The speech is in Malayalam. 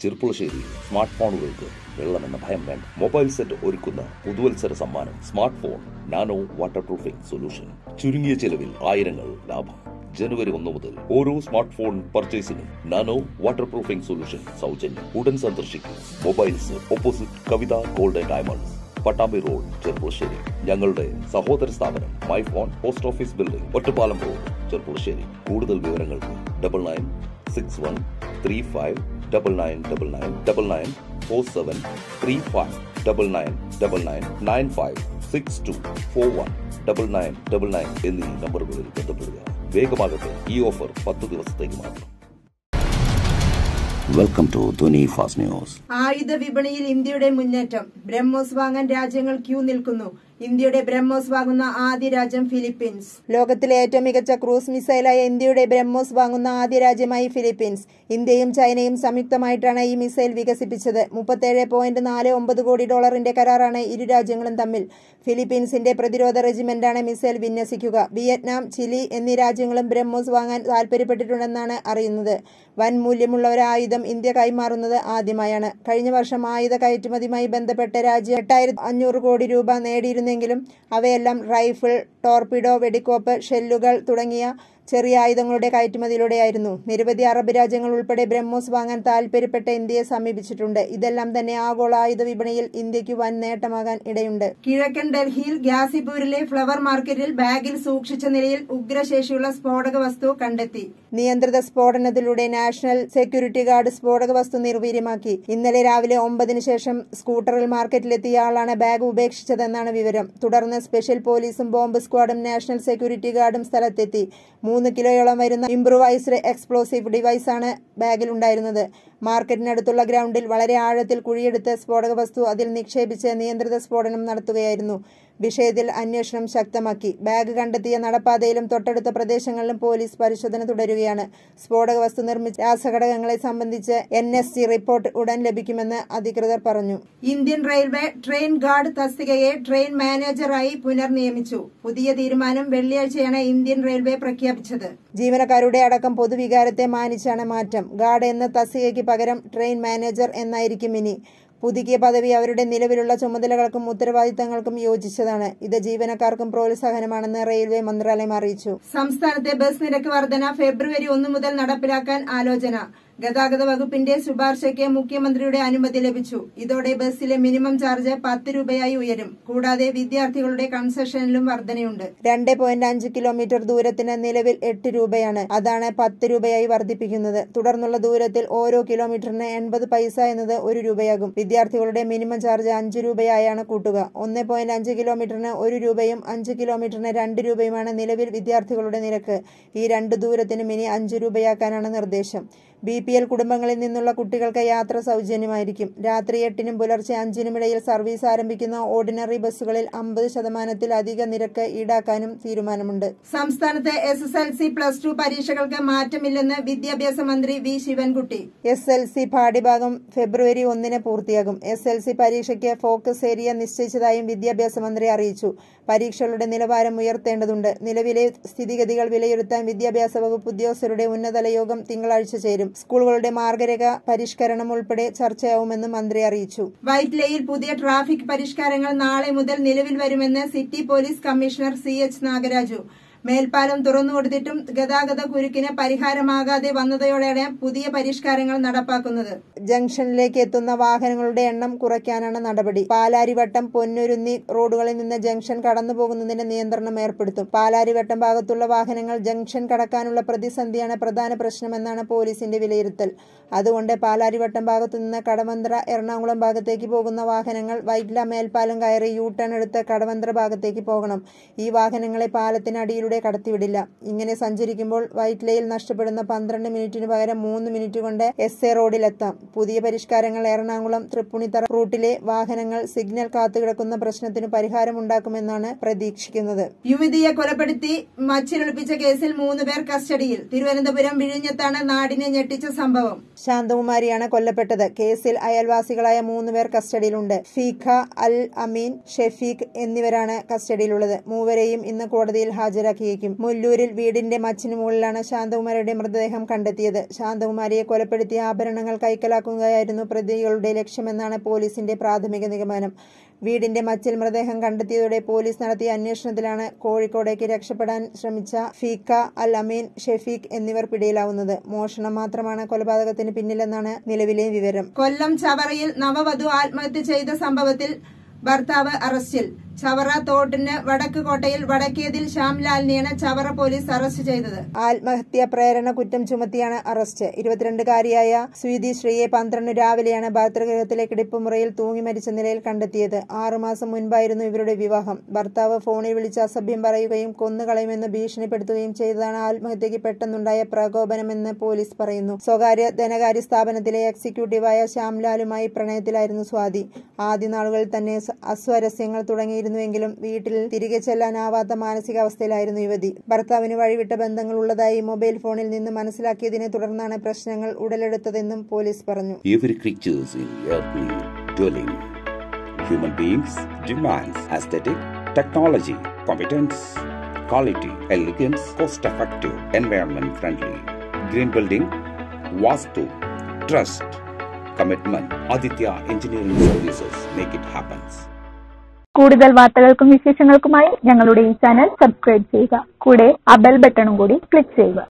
ചെറുപ്പുളശ്ശേരി സ്മാർട്ട് ഫോണുകൾക്ക് വെള്ളമെന്ന ഭയം വേണ്ട മൊബൈൽ സെറ്റ് ഒരുക്കുന്ന പുതുവത്സര സമ്മാനം smart phone nano waterproofing solution ചുരുങ്ങിയ ചെലവിൽ ആയിരങ്ങൾ ലാഭം ജനുവരി ഒന്ന് മുതൽ ഓരോ സ്മാർട്ട് ഫോൺ പർച്ചേസിനും നാനോ വാട്ടർ പ്രൂഫിംഗ് സൊല്യൂഷൻ സൗജന്യം ഉടൻ സന്ദർശിക്കും mobiles opposite Kavitha gold and diamonds Pattambi road Cherpulassery ഞങ്ങളുടെ സഹോദര സ്ഥാപനം my phone post office building Ottapalam road Cherpulassery കൂടുതൽ വിവരങ്ങൾക്ക് double nine six one three five double nine double nine double nine four seven three five double nine double nine nine five six two four one double nine double nine എന്നീ നമ്പറുകളിൽ ബന്ധപ്പെടുക വേഗമാകട്ടെ ഈ ഓഫർ പത്ത് ദിവസത്തേക്ക് മാത്രം welcome to Dhwani fast news ആയുധ വിപണിയിൽ ഇന്ത്യയുടെ മുന്നേറ്റം ബ്രഹ്മോസ് വാങ്ങാൻ രാജ്യങ്ങൾ ക്യൂ നിൽക്കുന്നു ഇന്ത്യയുടെ ബ്രഹ്മോസ് വാങ്ങുന്ന ആദ്യ രാജ്യം ഫിലിപ്പീൻസ് ലോകത്തിലെ ഏറ്റവും മികച്ച ക്രൂസ് മിസൈലായ ഇന്ത്യയുടെ ബ്രഹ്മോസ് വാങ്ങുന്ന ആദ്യ രാജ്യമായി ഫിലിപ്പീൻസ് ഇന്ത്യയും ചൈനയും സംയുക്തമായിട്ടാണ് ഈ മിസൈൽ വികസിപ്പിച്ചത് മുപ്പത്തേഴ് പോയിന്റ് നാല് ഒമ്പത് കോടി ഡോളറിന്റെ കരാറാണ് ഇരു രാജ്യങ്ങളും തമ്മിൽ ഫിലിപ്പീൻസിന്റെ പ്രതിരോധ റെജിമെന്റാണ് മിസൈൽ വിന്യസിക്കുക വിയറ്റ്നാം ചിലി എന്നീ രാജ്യങ്ങളും ബ്രഹ്മോസ് വാങ്ങാൻ താൽപര്യപ്പെട്ടിട്ടുണ്ടെന്നാണ് അറിയുന്നത് വൻ മൂല്യമുള്ള ഒരു ആയുധം ഇന്ത്യ കൈമാറുന്നത് ആദ്യമായാണ് കഴിഞ്ഞ വർഷം ആയുധ കയറ്റുമതിയുമായി ബന്ധപ്പെട്ട രാജ്യം എട്ടായിരത്തി അഞ്ഞൂറ് കോടി രൂപ നേടിയിരുന്നെങ്കിലും അവയെല്ലാം റൈഫിൾ ടോർപിഡോ വെടിക്കോപ്പ് ഷെല്ലുകൾ തുടങ്ങിയ ചെറിയ ആയുധങ്ങളുടെ കയറ്റുമതിയിലൂടെയായിരുന്നു നിരവധി അറബ് രാജ്യങ്ങൾ ഉൾപ്പെടെ ബ്രഹ്മോസ് വാങ്ങാൻ താൽപര്യപ്പെട്ട ഇന്ത്യയെ സമീപിച്ചിട്ടുണ്ട് ഇതെല്ലാം തന്നെ ആഗോള ആയുധ വിപണിയിൽ ഇന്ത്യക്ക് വൻ നേട്ടമാകാൻ ഇടയുണ്ട് കിഴക്കൻ ഡൽഹിയിൽ ഗ്യാസിപൂരിലെ ഫ്ലവർ മാർക്കറ്റിൽ ബാഗിൽ സൂക്ഷിച്ച നിലയിൽ ഉഗ്രശേഷിയുള്ള സ്ഫോടക വസ്തു കണ്ടെത്തി നിയന്ത്രിത സ്ഫോടനത്തിലൂടെ നാഷണൽ സെക്യൂരിറ്റി ഗാർഡ് സ്ഫോടക വസ്തു നിർവീര്യമാക്കി ഇന്നലെ രാവിലെ ഒമ്പതിനു ശേഷം സ്കൂട്ടറിൽ മാർക്കറ്റിലെത്തിയ ആളാണ് ബാഗ് ഉപേക്ഷിച്ചതെന്നാണ് വിവരം തുടർന്ന് സ്പെഷ്യൽ പോലീസും ബോംബ് സ്ക്വാഡും നാഷണൽ സെക്യൂരിറ്റി ഗാർഡും സ്ഥലത്തെത്തി മൂന്ന് കിലോയോളം വരുന്ന ഇംപ്രൂവൈസ്ഡ് എക്സ്പ്ലോസീവ് ഡിവൈസാണ് ബാഗിലുണ്ടായിരുന്നത് മാർക്കറ്റിനടുത്തുള്ള ഗ്രൗണ്ടിൽ വളരെ ആഴത്തിൽ കുഴിയെടുത്ത് സ്ഫോടക വസ്തു അതിൽ നിക്ഷേപിച്ച് നിയന്ത്രിത സ്ഫോടനം നടത്തുകയായിരുന്നു വിഷയത്തിൽ അന്വേഷണം ശക്തമാക്കി ബാഗ് കണ്ടെത്തിയ നടപ്പാതയിലും തൊട്ടടുത്ത പ്രദേശങ്ങളിലും പോലീസ് പരിശോധന തുടരുകയാണ് സ്ഫോടക വസ്തു നിർമ്മിച്ച രാസഘടകങ്ങളെ സംബന്ധിച്ച് എൻ എസ് സി റിപ്പോർട്ട് ഉടൻ ലഭിക്കുമെന്ന് അധികൃതർ പറഞ്ഞു ഇന്ത്യൻ റെയിൽവേ ട്രെയിൻ ഗാർഡ് തസ്തികയെ ട്രെയിൻ മാനേജറായി പുനർനിയമിച്ചു പുതിയ തീരുമാനം വെള്ളിയാഴ്ചയാണ് ഇന്ത്യൻ റെയിൽവേ പ്രഖ്യാപിച്ചത് ജീവനക്കാരുടെ അടക്കം പൊതുവികാരത്തെ മാനിച്ചാണ് മാറ്റം ഗാർഡ് എന്ന തസ്തികയ്ക്ക് പകരം ട്രെയിൻ മാനേജർ എന്നായിരിക്കും ഇനി പുതുക്കിയ പദവി അവരുടെ നിലവിലുള്ള ചുമതലകൾക്കും ഉത്തരവാദിത്തങ്ങൾക്കും യോജിച്ചതാണ് ഇത് ജീവനക്കാർക്കും പ്രോത്സാഹനമാണെന്ന് റെയിൽവേ മന്ത്രാലയം അറിയിച്ചു സംസ്ഥാനത്തെ ബസ് നിരക്ക് വർധന ഫെബ്രുവരി ഒന്ന് മുതൽ നടപ്പിലാക്കാൻ ആലോചന ഗതാഗത വകുപ്പിന്റെ ശുപാർശയ്ക്ക് മുഖ്യമന്ത്രിയുടെ അനുമതി ലഭിച്ചു ഇതോടെ ബസ്സിലെ മിനിമം ചാർജ് പത്ത് രൂപയായി ഉയരും കൂടാതെ വിദ്യാർത്ഥികളുടെ കൺസെഷനിലും വർധനയുണ്ട് രണ്ട് പോയിന്റ് അഞ്ച് കിലോമീറ്റർ ദൂരത്തിന് നിലവിൽ എട്ട് രൂപയാണ് അതാണ് പത്ത് രൂപയായി വർദ്ധിപ്പിക്കുന്നത് തുടർന്നുള്ള ദൂരത്തിൽ ഓരോ കിലോമീറ്ററിന് എൺപത് പൈസ എന്നത് ഒരു രൂപയാകും വിദ്യാർത്ഥികളുടെ മിനിമം ചാർജ് അഞ്ച് രൂപയായാണ് കൂട്ടുക ഒന്ന് പോയിന്റ് അഞ്ച് കിലോമീറ്ററിന് ഒരു രൂപയും അഞ്ച് കിലോമീറ്ററിന് രണ്ട് രൂപയുമാണ് നിലവിൽ വിദ്യാർത്ഥികളുടെ നിരക്ക് ഈ രണ്ട് ദൂരത്തിനും ഇനി അഞ്ച് രൂപയാക്കാനാണ് നിർദ്ദേശം ബി പി എൽ കുടുംബങ്ങളിൽ നിന്നുള്ള കുട്ടികൾക്ക് യാത്ര സൗജന്യമായിരിക്കും രാത്രി എട്ടിനും പുലർച്ചെ അഞ്ചിനുമിടയിൽ സർവീസ് ആരംഭിക്കുന്ന ഓർഡിനറി ബസ്സുകളിൽ അമ്പത് ശതമാനത്തിലധിക നിരക്ക് ഈടാക്കാനും തീരുമാനമുണ്ട് സംസ്ഥാനത്ത് S S L C plus two പരീക്ഷകൾക്ക് മാറ്റമില്ലെന്ന് വിദ്യാഭ്യാസ മന്ത്രി V Sivankutty S L C പാഠ്യഭാഗം ഫെബ്രുവരി ഒന്നിന് പൂർത്തിയാകും എസ് എൽ സി പരീക്ഷയ്ക്ക് ഫോക്കസ് ഏരിയ നിശ്ചയിച്ചതായും വിദ്യാഭ്യാസ മന്ത്രി അറിയിച്ചു പരീക്ഷകളുടെ നിലവാരം ഉയർത്തേണ്ടതുണ്ട് നിലവിലെ സ്ഥിതിഗതികൾ വിലയിരുത്താൻ വിദ്യാഭ്യാസ വകുപ്പ് ഉദ്യോഗസ്ഥരുടെ ഉന്നതതല യോഗം തിങ്കളാഴ്ച ചേരും സ്കൂളുകളുടെ മാർഗരേഖ പരിഷ്കരണം ഉൾപ്പെടെ ചർച്ചയാവുമെന്നും മന്ത്രി അറിയിച്ചു വൈറ്റ്ലയിൽ പുതിയ ട്രാഫിക് പരിഷ്കാരങ്ങൾ നാളെ മുതൽ നിലവിൽ വരുമെന്ന് city police commissioner C H Nagaraju മേൽപ്പാലം തുറന്നുകൊടുത്തിട്ടും ഗതാഗത കുരുക്കിന് പരിഹാരമാകാതെ വന്നതോടെയാണ് പുതിയ പരിഷ്കാരങ്ങൾ നടപ്പാക്കുന്നത് ജംഗ്ഷനിലേക്ക് എത്തുന്ന വാഹനങ്ങളുടെ എണ്ണം കുറയ്ക്കാനാണ് നടപടി പാലാരിവട്ടം പൊന്നുരുന്നി റോഡുകളിൽ നിന്ന് ജംഗ്ഷൻ കടന്നു പോകുന്നതിന് നിയന്ത്രണം ഏർപ്പെടുത്തും പാലാരിവട്ടം ഭാഗത്തുള്ള വാഹനങ്ങൾ ജംഗ്ഷൻ കടക്കാനുള്ള പ്രതിസന്ധിയാണ് പ്രധാന പ്രശ്നമെന്നാണ് പോലീസിന്റെ വിലയിരുത്തൽ അതുകൊണ്ട് പാലാരിവട്ടം ഭാഗത്തു നിന്ന് കടവന്ത്ര എറണാകുളം ഭാഗത്തേക്ക് പോകുന്ന വാഹനങ്ങൾ വൈറ്റ്ല മേൽപ്പാലം കയറി യു ടേൺ എടുത്ത് കടവന്ത്ര ഭാഗത്തേക്ക് പോകണം ഈ വാഹനങ്ങളെ പാലത്തിനടിയിലൂടെ കടത്തിവിടില്ല ഇങ്ങനെ സഞ്ചരിക്കുമ്പോൾ വൈറ്റ്ലയിൽ നഷ്ടപ്പെടുന്ന പന്ത്രണ്ട് മിനിറ്റിന് പകരം മൂന്ന് മിനിറ്റ് കൊണ്ട് എസ് എ റോഡിലെത്താം പുതിയ പരിഷ്കാരങ്ങൾ എറണാകുളം തൃപ്പൂണിത്തറ റൂട്ടിലെ വാഹനങ്ങൾ സിഗ്നൽ കാത്തുകിടക്കുന്ന പ്രശ്നത്തിന് പരിഹാരമുണ്ടാക്കുമെന്നാണ് പ്രതീക്ഷിക്കുന്നത് യുവതിയെ കൊലപ്പെടുത്തി മച്ചിലൊളിപ്പിച്ച കേസിൽ മൂന്ന് പേർ കസ്റ്റഡിയിൽ തിരുവനന്തപുരം വിഴിഞ്ഞത്താണ് നാടിനെ ഞെട്ടിച്ച സംഭവം ശാന്തകുമാരിയാണ് കൊല്ലപ്പെട്ടത് കേസിൽ അയൽവാസികളായ മൂന്ന് പേർ കസ്റ്റഡിയിലുണ്ട് ഫീഖ അൽ അമീൻ ഷെഫീഖ് എന്നിവരാണ് കസ്റ്റഡിയിലുള്ളത് മൂവരെയും ഇന്ന് കോടതിയിൽ ഹാജരാക്കി സംഹിക്കും മുല്ലൂരിൽ വീടിന്റെ മച്ചിന് മുകളിലാണ് ശാന്തകുമാരിയുടെ മൃതദേഹം കണ്ടെത്തിയത് ശാന്തകുമാരിയെ കൊലപ്പെടുത്തിയ ആഭരണങ്ങൾ കൈക്കലാക്കുകയായിരുന്നു പ്രതികളുടെ ലക്ഷ്യമെന്നാണ് പോലീസിന്റെ പ്രാഥമിക നിഗമനം വീടിന്റെ മച്ചിൽ മൃതദേഹം കണ്ടെത്തിയതോടെ പോലീസ് നടത്തിയ അന്വേഷണത്തിലാണ് കോഴിക്കോടേക്ക് രക്ഷപ്പെടാൻ ശ്രമിച്ച ഫീക്ക അൽ അമീൻ ഷെഫീഖ് എന്നിവർ പിടിയിലാവുന്നത് മോഷണം മാത്രമാണ് കൊലപാതകത്തിന് പിന്നിലെന്നാണ് നിലവിലെ വിവരം കൊല്ലം ചവറയിൽ നവവധു ആത്മഹത്യ ചെയ്ത സംഭവത്തിൽ ഭർത്താവ് അറസ്റ്റിൽ ചവറ തോട്ടിന് വടക്ക് കോട്ടയിൽ വടക്കേതിൽ ശ്യാംലാലിനെയാണ് ചവറ പോലീസ് അറസ്റ്റ് ചെയ്തത് ആത്മഹത്യാ പ്രേരണ കുറ്റം ചുമത്തിയാണ് അറസ്റ്റ് ഇരുപത്തിരണ്ടുകാരിയായ സ്വീതി ശ്രീയെ പന്ത്രണ്ട് രാവിലെയാണ് ഭർത്തൃഗൃഹത്തിലെ കിടപ്പുമുറിയിൽ തൂങ്ങി മരിച്ച നിലയിൽ കണ്ടെത്തിയത് ആറുമാസം മുൻപായിരുന്നു ഇവരുടെ വിവാഹം ഭർത്താവ് ഫോണിൽ വിളിച്ച് അസഭ്യം പറയുകയും കൊന്നുകളയുമെന്ന് ഭീഷണിപ്പെടുത്തുകയും ചെയ്തതാണ് ആത്മഹത്യയ്ക്ക് പെട്ടെന്നുണ്ടായ പ്രകോപനമെന്ന് പോലീസ് പറയുന്നു സ്വകാര്യ ധനകാര്യ സ്ഥാപനത്തിലെ എക്സിക്യൂട്ടീവായ ശ്യാംലാലുമായി പ്രണയത്തിലായിരുന്നു സ്വാതി ആദ്യ നാളുകളിൽ തന്നെ സ- അസ്വാരസ്യങ്ങൾ തുടങ്ങിയിരുന്നുവെങ്കിലും വീട്ടിൽ തിരികെ ചെല്ലാനാവാത്ത മാനസികാവസ്ഥയിലായിരുന്നു യുവതി ഭർത്താവിന് വഴിവിട്ട ബന്ധങ്ങൾ ഉള്ളതായി മൊബൈൽ ഫോണിൽ നിന്ന് മനസ്സിലാക്കിയതിനെ തുടർന്നാണ് പ്രശ്നങ്ങൾ ഉടലെടുത്തതെന്നും പോലീസ് പറഞ്ഞു Every creatures in earthly dwelling. Human beings demands aesthetic, technology, competence, quality, elegance, cost-effective, environment-friendly. Green building, Vastu, trust, commitment. Aditya Engineering Services make it happen. കൂടുതൽ വാർത്തകൾക്കും വിശേഷങ്ങൾക്കുമായി ഞങ്ങളുടെ ഈ ചാനൽ സബ്സ്ക്രൈബ് ചെയ്യുക കൂടെ ആ ബെൽ ബട്ടണും കൂടി ക്ലിക്ക് ചെയ്യുക